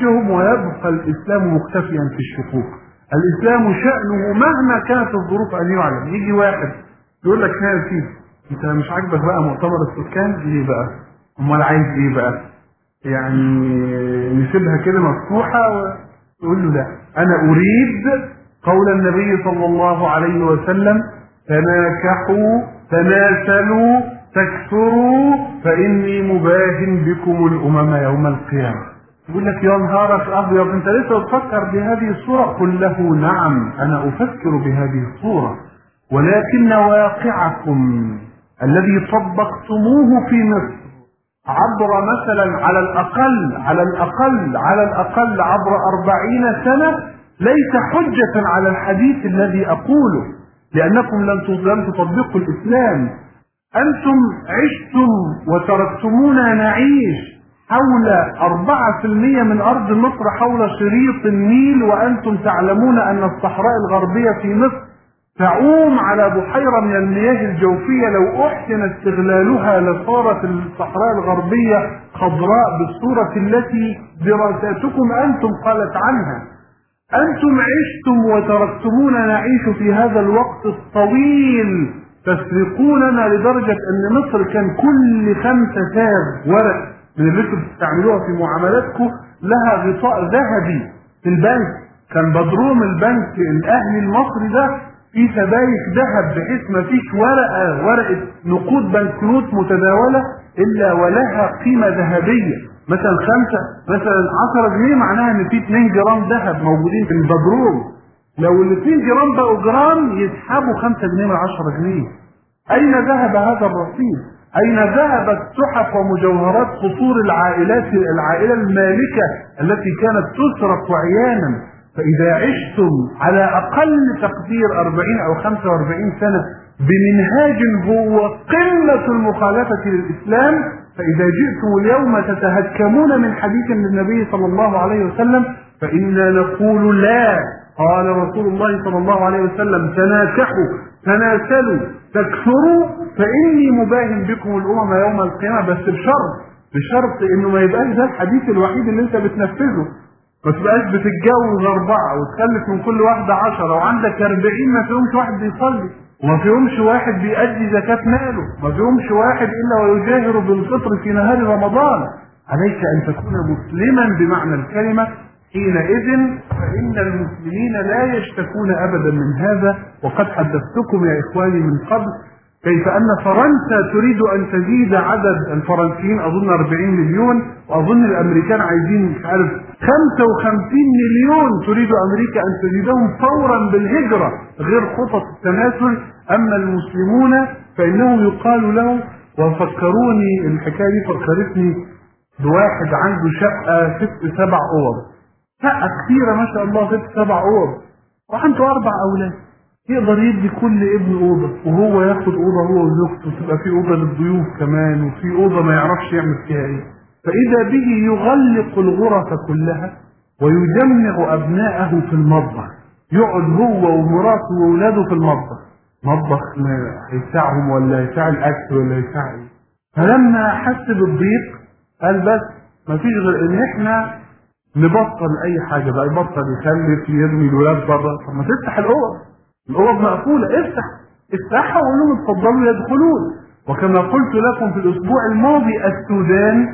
يخرجهم ويبقى الإسلام مختفيا في الشكوك الإسلام شأنه مهما كانت الظروف أن يعلم يجي واحد يقول لك يا سيدي أنت مش عاجبك بقى مؤتمر السكان ليه بقى؟ أمال عايز إيه بقى؟ يعني نسيبها كده مفتوحة ويقول له لا أنا أريد قول النبي صلى الله عليه وسلم تناكحوا تناسلوا تكثروا فإني مباهن بكم الأمم يوم القيامة يقول لك يا نهارك أبيض أنت لسه بتفكر بهذه الصورة قل له نعم أنا أفكر بهذه الصورة ولكن واقعكم الذي طبقتموه في مصر عبر مثلا على الأقل على الأقل على الأقل عبر أربعين سنة ليس حجة على الحديث الذي أقوله لأنكم لم لم تطبقوا الإسلام أنتم عشتم وتركتمونا نعيش حول أربعة في المية من أرض مصر حول شريط النيل وأنتم تعلمون أن الصحراء الغربية في مصر تعوم على بحيرة من المياه الجوفية لو أحسن استغلالها لصارت الصحراء الغربية خضراء بالصورة التي دراساتكم أنتم قالت عنها أنتم عشتم وتركتمونا نعيش في هذا الوقت الطويل تسرقوننا لدرجة أن مصر كان كل خمسة ساغ ورق من اللي انتم بتستعملوها في معاملاتكم لها غطاء ذهبي في البنك كان بدروم البنك الأهلي المصري ده في سبايك ذهب بحيث ما فيش ورقة ورقة نقود بنكنوت متداولة إلا ولها قيمة ذهبية مثلا خمسة مثلا 10 جنيه معناها إن في 2 جرام ذهب موجودين في البدروم لو ال 2 جرام بقوا جرام يسحبوا 5 جنيه من 10 جنيه أين ذهب هذا الرصيد؟ أين ذهبت تحف ومجوهرات قصور العائلات العائلة المالكة التي كانت تسرق عيانا فإذا عشتم على أقل تقدير 40 أو 45 سنة بمنهاج هو قمة المخالفة للإسلام فإذا جئتم اليوم تتهكمون من حديث النبي صلى الله عليه وسلم فإنا نقول لا قال رسول الله صلى الله عليه وسلم تناكحوا تناسلوا تكثروا فإني مباهن بكم الأمم يوم القيامة بس بشرط بشرط إنه ما يبقاش ده الحديث الوحيد اللي أنت بتنفذه ما تبقاش بتتجوز أربعة وتخلف من كل واحدة عشرة وعندك أربعين ما فيهمش واحد بيصلي وما فيهمش واحد بيأدي زكاة ماله ما فيهمش واحد إلا ويجاهر بالفطر في نهار رمضان عليك أن تكون مسلما بمعنى الكلمة حينئذ فإن المسلمين لا يشتكون أبدا من هذا وقد حدثتكم يا إخواني من قبل كيف أن فرنسا تريد أن تزيد عدد الفرنسيين أظن 40 مليون وأظن الأمريكان عايزين مش عارف 55 مليون تريد أمريكا أن تزيدهم فورا بالهجرة غير خطط التناسل أما المسلمون فإنهم يقال لهم وفكروني الحكاية دي فكرتني بواحد عنده شقة ست سبع أوض شقة كثيرة ما شاء الله ست سبع أوض وعنده أربع أولاد يقدر يدي كل ابن أوضة وهو ياخد أوضة هو وزوجته تبقى في أوضة للضيوف كمان وفي أوضة ما يعرفش يعمل فيها إيه فإذا به يغلق الغرف كلها ويجمع أبناءه في المطبخ يقعد هو ومراته وأولاده في المطبخ مطبخ ما هيساعهم ولا هيساع الأكل ولا هيساع إيه فلما حس بالضيق قال بس ما فيش غير إن إحنا نبطل أي حاجة بقى يبطل يخلف يرمي الولاد بره طب ما تفتح الأوض الأوض مقفولة افتح افتحها وقول لهم اتفضلوا يدخلون وكما قلت لكم في الأسبوع الماضي السودان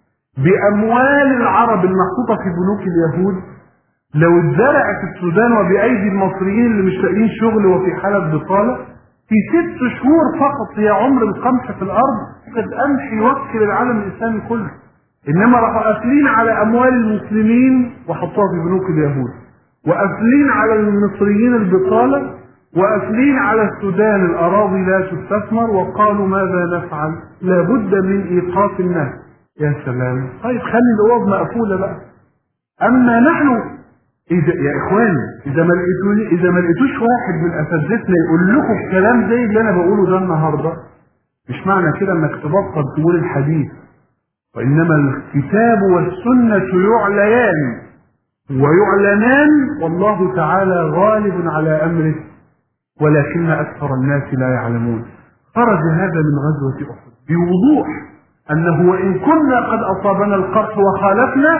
بأموال العرب المحطوطة في بنوك اليهود لو اتزرعت السودان وبأيدي المصريين اللي مش لاقيين شغل وفي حالة بطالة في ست شهور فقط هي عمر القمح في الأرض قد قمح يوكل العالم الإسلامي كله إنما راحوا قافلين على أموال المسلمين وحطوها في بنوك اليهود وقافلين على المصريين البطالة وقافلين على السودان الأراضي لا تستثمر وقالوا ماذا نفعل لابد من إيقاف الناس يا سلام طيب خلي الأوض مقفولة بقى أما نحن إذا يا إخواني إذا ما لقيتوش إذا ما لقيتوش واحد من أساتذتنا يقول لكم الكلام زي اللي أنا بقوله ده النهارده مش معنى كده إنك تبطل تقول الحديث وإنما الكتاب والسنة يعليان ويعلنان والله تعالى غالب على أمره ولكن أكثر الناس لا يعلمون خرج هذا من غزوة أحد بوضوح أنه وإن كنا قد أصابنا القرح وخالفنا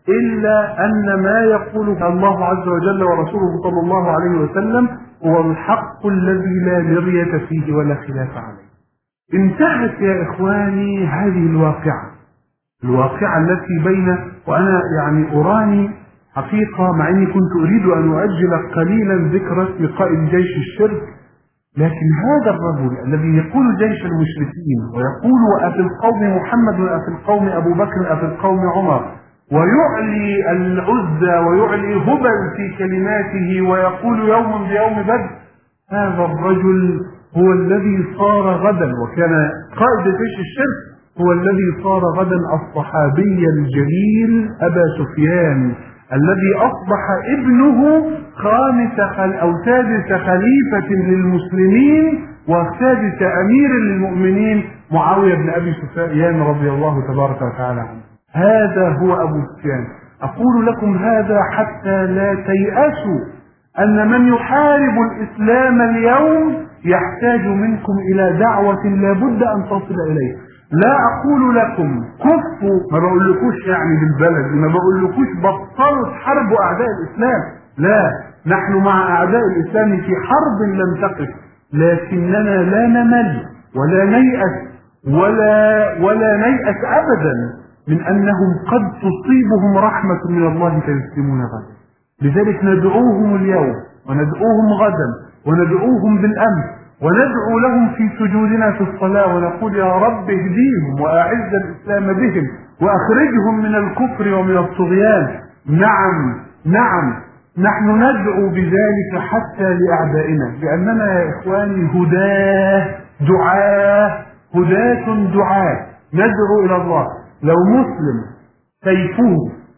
إلا أن ما يقوله الله عز وجل ورسوله صلى الله عليه وسلم هو الحق الذي لا مرية فيه ولا خلاف عليه انتهت يا إخواني هذه الواقعة الواقعة التي بين وأنا يعني أراني حقيقة مع أني كنت أريد أن أؤجل قليلا ذكر اسم قائد جيش الشرك لكن هذا الرجل الذي يقول جيش المشركين ويقول وأفي القوم محمد وأفي القوم أبو بكر أفي القوم عمر ويعلي العزى ويعلي هبل في كلماته ويقول يوم بيوم بدر هذا الرجل هو الذي صار غدا وكان قائد جيش الشرك هو الذي صار غدا الصحابي الجليل أبا سفيان الذي أصبح ابنه خامس خل أو سادس خليفة للمسلمين وسادس أمير للمؤمنين معاوية بن أبي سفيان رضي الله تبارك وتعالى عنه هذا هو أبو سفيان أقول لكم هذا حتى لا تيأسوا أن من يحارب الإسلام اليوم يحتاج منكم إلى دعوة لا بد أن تصل إليه لا أقول لكم كفوا ما بقولكوش يعني بالبلد ما بقولكوش بطلوا تحاربوا أعداء الإسلام لا نحن مع أعداء الإسلام في حرب لم تقف لكننا لا نمل ولا نيأس ولا ولا نيأس أبدا من أنهم قد تصيبهم رحمة من الله فيسلمون غدا لذلك ندعوهم اليوم وندعوهم غدا وندعوهم بالأمس وندعو لهم في سجودنا في الصلاة ونقول يا رب اهديهم وأعز الإسلام بهم وأخرجهم من الكفر ومن الطغيان نعم نعم نحن ندعو بذلك حتى لأعدائنا لأننا يا إخواني هداه دعاه هداة دعاه ندعو إلى الله لو مسلم سيفه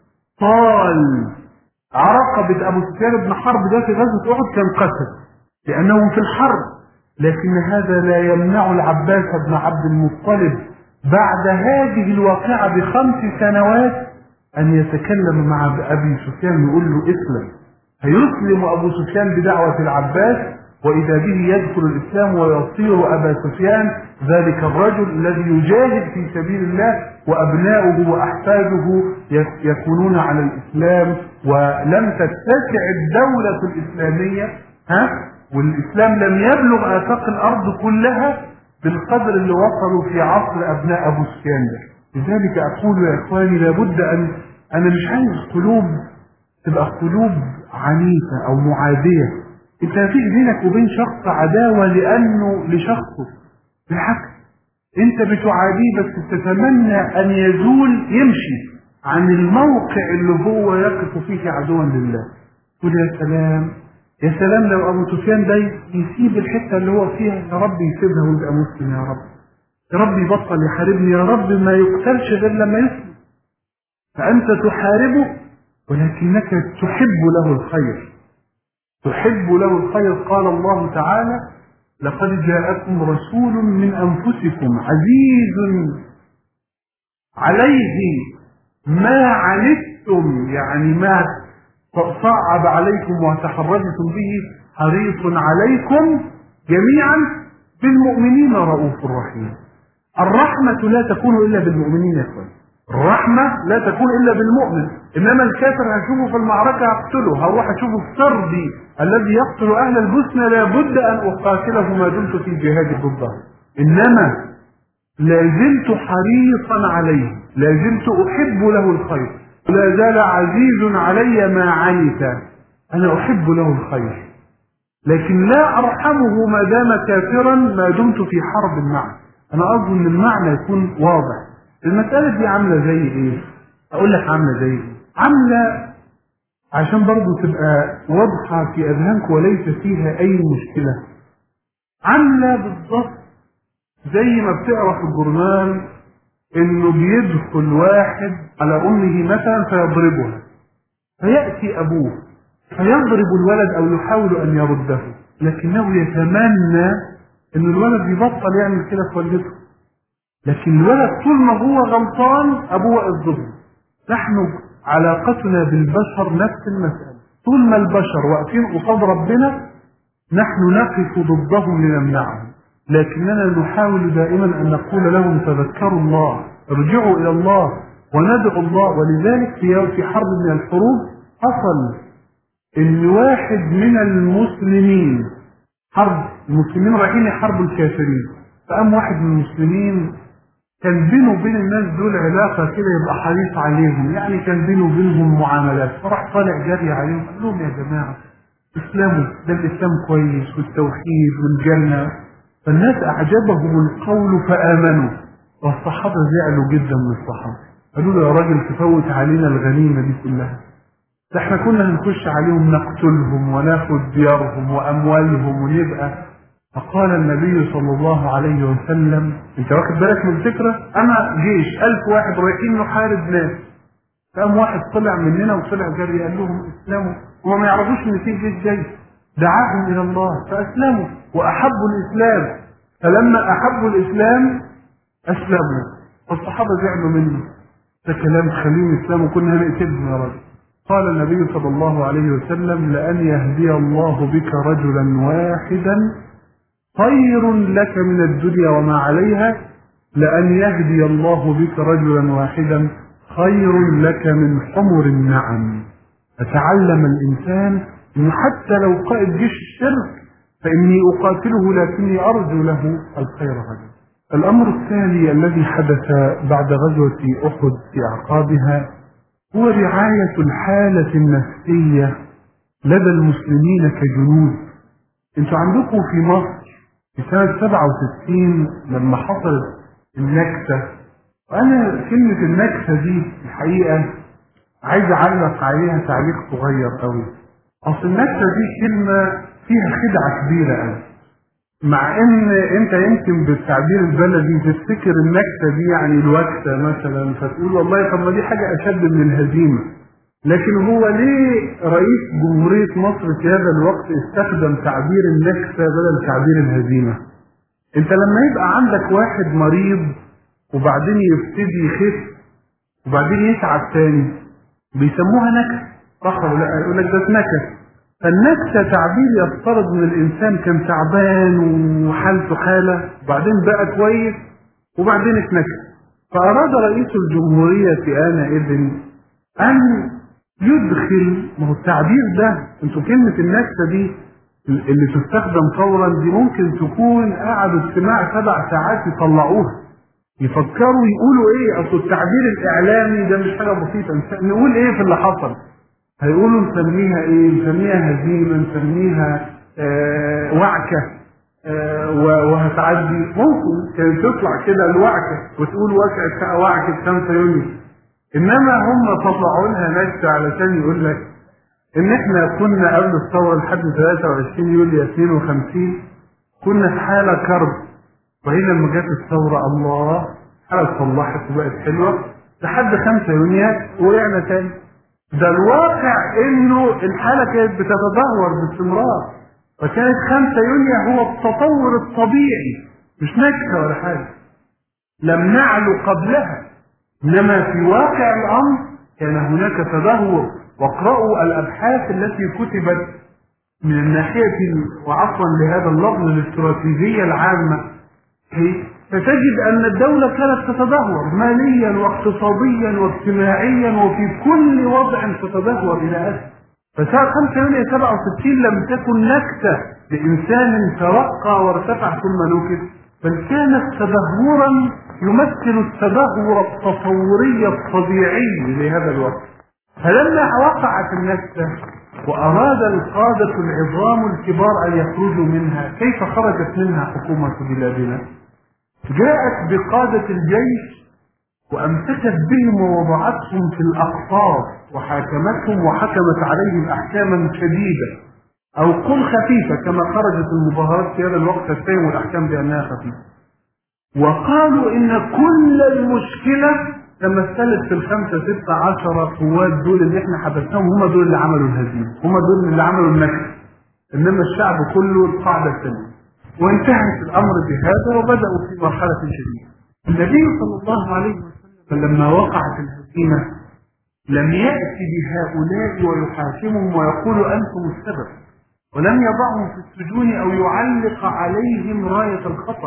طال عرقبة أبو سفيان بن حرب ده في غزوة أحد كان قتل لأنهم في الحرب لكن هذا لا يمنع العباس بن عبد المطلب بعد هذه الواقعة بخمس سنوات أن يتكلم مع أبي سفيان يقول له اسلم فيسلم أبو سفيان بدعوة العباس وإذا به يدخل الإسلام ويصير أبا سفيان ذلك الرجل الذي يجاهد في سبيل الله وأبناؤه وأحفاده يكونون على الإسلام ولم تتسع الدولة الإسلامية ها والإسلام لم يبلغ آفاق الأرض كلها بالقدر اللي وصلوا في عصر أبناء أبو سفيان ده لذلك أقول يا إخواني لابد أن أنا مش عايز قلوب تبقى قلوب عنيفة أو معادية أنت مفيش بينك وبين شخص عداوة لأنه لشخصه بالعكس أنت بتعاديه بس تتمنى أن يزول يمشي عن الموقع اللي هو يقف فيه عدوا لله قل يا سلام يا سلام لو ابو سفيان ده يسيب الحته اللي هو فيها يا رب يسيبها ويبقى مسلم يا رب يا رب يبطل يحاربني يا رب ما يقتلش غير لما يسلم فانت تحاربه ولكنك تحب له الخير تحب له الخير قال الله تعالى لقد جاءكم رسول من انفسكم عزيز عليه ما عنتم يعني ما صعب عليكم وتحرجتم به حريص عليكم جميعا بالمؤمنين رؤوف رحيم الرحمة لا تكون إلا بالمؤمنين يا اخوان الرحمة لا تكون إلا بالمؤمن إنما الكافر هشوفه في المعركة أقتله هروح أشوفه السردي الذي يقتل أهل البسنة لابد أن أقاتله ما دمت في جهاد ضده إنما لا زلت حريصا عليه لا زلت أحب له الخير لا زال عزيز علي ما عنت أنا أحب له الخير لكن لا أرحمه ما دام كافرا ما دمت في حرب معه أنا أظن المعنى يكون واضح المسألة دي عاملة زي إيه؟ أقول لك عاملة زي إيه؟ عاملة عشان برضو تبقى واضحة في أذهانك وليس فيها أي مشكلة عاملة بالضبط زي ما بتقرا في الجورنال انه بيدخل واحد على امه مثلا فيضربها فياتي ابوه فيضرب الولد او يحاول ان يرده لكنه يتمنى ان الولد يبطل يعمل كده في والدته لكن الولد طول ما هو غلطان ابوه واقف ضده نحن علاقتنا بالبشر نفس المساله طول ما البشر واقفين قصاد ربنا نحن نقف ضدهم لنمنعهم لكننا نحاول دائما أن نقول لهم تذكروا الله ارجعوا إلى الله وندعو الله ولذلك في في حرب من الحروب حصل ان واحد من المسلمين حرب المسلمين رايحين يحاربوا الكافرين فقام واحد من المسلمين كان بينه وبين الناس دول علاقه كده يبقى حريص عليهم يعني كان بينه وبينهم معاملات فراح طالع جري عليهم قال لهم يا جماعه اسلموا ده الاسلام كويس والتوحيد والجنه فالناس اعجبهم القول فامنوا والصحابه زعلوا جدا من الصحابه قالوا له يا راجل تفوت علينا الغنيمه دي كلها ده احنا كنا هنخش عليهم نقتلهم وناخد ديارهم واموالهم ونبقى فقال النبي صلى الله عليه وسلم انت واخد بالك من الفكره انا جيش ألف واحد رايحين نحارب ناس قام واحد طلع مننا وطلع جري قال لهم اسلموا هو ما يعرفوش ان في جيش جاي دعاهم الى الله فاسلموا واحبوا الاسلام فلما احبوا الاسلام اسلموا فالصحابه زعلوا منه ده كلام خليل الاسلام وكنا هنقتلهم يا رجل قال النبي صلى الله عليه وسلم لأن يهدي الله بك رجلا واحدا خير لك من الدنيا وما عليها لأن يهدي الله بك رجلا واحدا خير لك من حمر النعم فتعلم الإنسان أنه حتى لو قائد جيش الشرك فإني أقاتله لكني أرجو له الخير هذا الأمر الثاني الذي حدث بعد غزوة أحد في أعقابها هو رعاية الحالة النفسية لدى المسلمين كجنود انتوا عندكم في مصر في سنة 67 لما حصلت النكسة وأنا كلمة النكسة دي الحقيقة عايز أعلق عليها تعليق صغير قوي أصل النكسة دي كلمة فيها خدعة كبيرة قوي مع ان انت يمكن بالتعبير البلدي تفتكر النكسه دي يعني الوكسه مثلا فتقول والله طب ما دي حاجه اشد من الهزيمه لكن هو ليه رئيس جمهوريه مصر في هذا الوقت استخدم تعبير النكسه بدل تعبير الهزيمه انت لما يبقى عندك واحد مريض وبعدين يبتدي يخف وبعدين يتعب تاني بيسموها نكسه صح ولا لا يقول لك ده نكس فالنكسة تعبير يفترض ان الانسان كان تعبان وحالته حالة وبعدين بقى كويس وبعدين اتنكس فاراد رئيس الجمهورية آنئذ ان يدخل ما هو التعبير ده انتوا كلمة النكسة دي اللي تستخدم فورا دي ممكن تكون قعدوا اجتماع سبع ساعات يطلعوها يفكروا يقولوا ايه اصل التعبير الاعلامي ده مش حاجه بسيطه نقول ايه في اللي حصل هيقولوا نسميها ايه نسميها هزيمة نسميها آه وعكة آه وهتعدي ممكن كانت تطلع كده الوعكة وتقول وعكة وعكة 5 يونيو انما هم طلعوا لها نكتة علشان يقول لك ان احنا كنا قبل الثورة لحد 23 يوليو 52 كنا في حالة كرب وهي لما جت الثورة الله حالة صلحت وبقت حلوة لحد 5 يونيو وقعنا تاني ده الواقع انه الحالة كانت بتتدهور باستمرار فكانت 5 يونيو هو التطور الطبيعي مش نكسة ولا حاجة لم نعلو قبلها انما في واقع الامر كان هناك تدهور واقرأوا الابحاث التي كتبت من الناحية وعفوا لهذا اللفظ الاستراتيجية العامة فتجد أن الدولة كانت تتدهور ماليا واقتصاديا واجتماعيا وفي كل وضع تتدهور إلى أسفل فساعة 5 يونيو 67 لم تكن نكتة لإنسان ترقى وارتفع ثم نكت بل كانت تدهورا يمثل التدهور التصوري الطبيعي لهذا الوقت فلما وقعت النكتة وأراد القادة العظام الكبار أن يخرجوا منها كيف خرجت منها حكومة بلادنا جاءت بقادة الجيش وأمسكت بهم ووضعتهم في الأقطار وحاكمتهم وحكمت عليهم أحكاما شديدة أو قل خفيفة كما خرجت المظاهرات في هذا الوقت تتهم الأحكام بأنها خفيفة وقالوا إن كل المشكلة تمثلت في الخمسة ستة عشرة قوات دول اللي احنا حبسناهم هم دول اللي عملوا الهزيمة هم دول اللي عملوا النكسة إنما الشعب كله القاعدة الثانية وانتهت الامر بهذا وبداوا في مرحله جديده. النبي صلى الله عليه وسلم لما وقعت الهزيمه لم ياتي بهؤلاء ويحاكمهم ويقول انتم السبب ولم يضعهم في السجون او يعلق عليهم رايه الخطا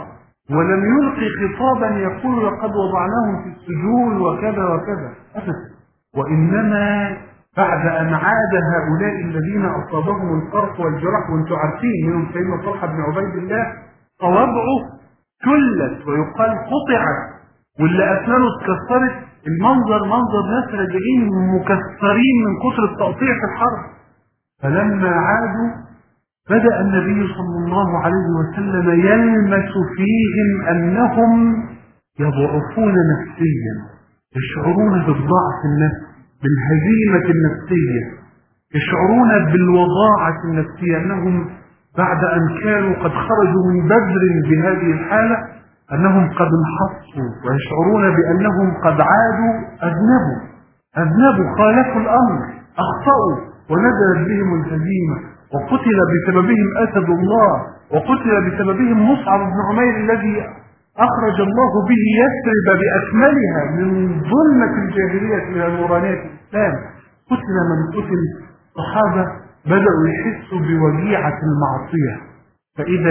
ولم يلقي خطابا يقول لقد وضعناهم في السجون وكذا وكذا أبدا وإنما بعد أن عاد هؤلاء الذين أصابهم القرح والجرح وانتم عارفين منهم سيدنا طلحة بن عبيد الله صوابعه كلت ويقال قطعت واللي أسنانه اتكسرت المنظر منظر ناس راجعين مكسرين من كثر التقطيع في الحرب فلما عادوا بدأ النبي صلى الله عليه وسلم يلمس فيهم أنهم يضعفون نفسيا يشعرون بالضعف النفسي بالهزيمة النفسية يشعرون بالوضاعة النفسية أنهم بعد أن كانوا قد خرجوا من بدر بهذه الحالة أنهم قد انحصوا ويشعرون بأنهم قد عادوا أذنبوا أذنبوا خالفوا الأمر أخطأوا ونزلت بهم الهزيمة وقتل بسببهم أسد الله وقتل بسببهم مصعب بن عمير الذي أخرج الله به يثرب بأكملها من ظلمة الجاهلية إلى نورانية الإسلام قتل من قتل الصحابة بدأوا يحسوا بوجيعة المعصية فإذا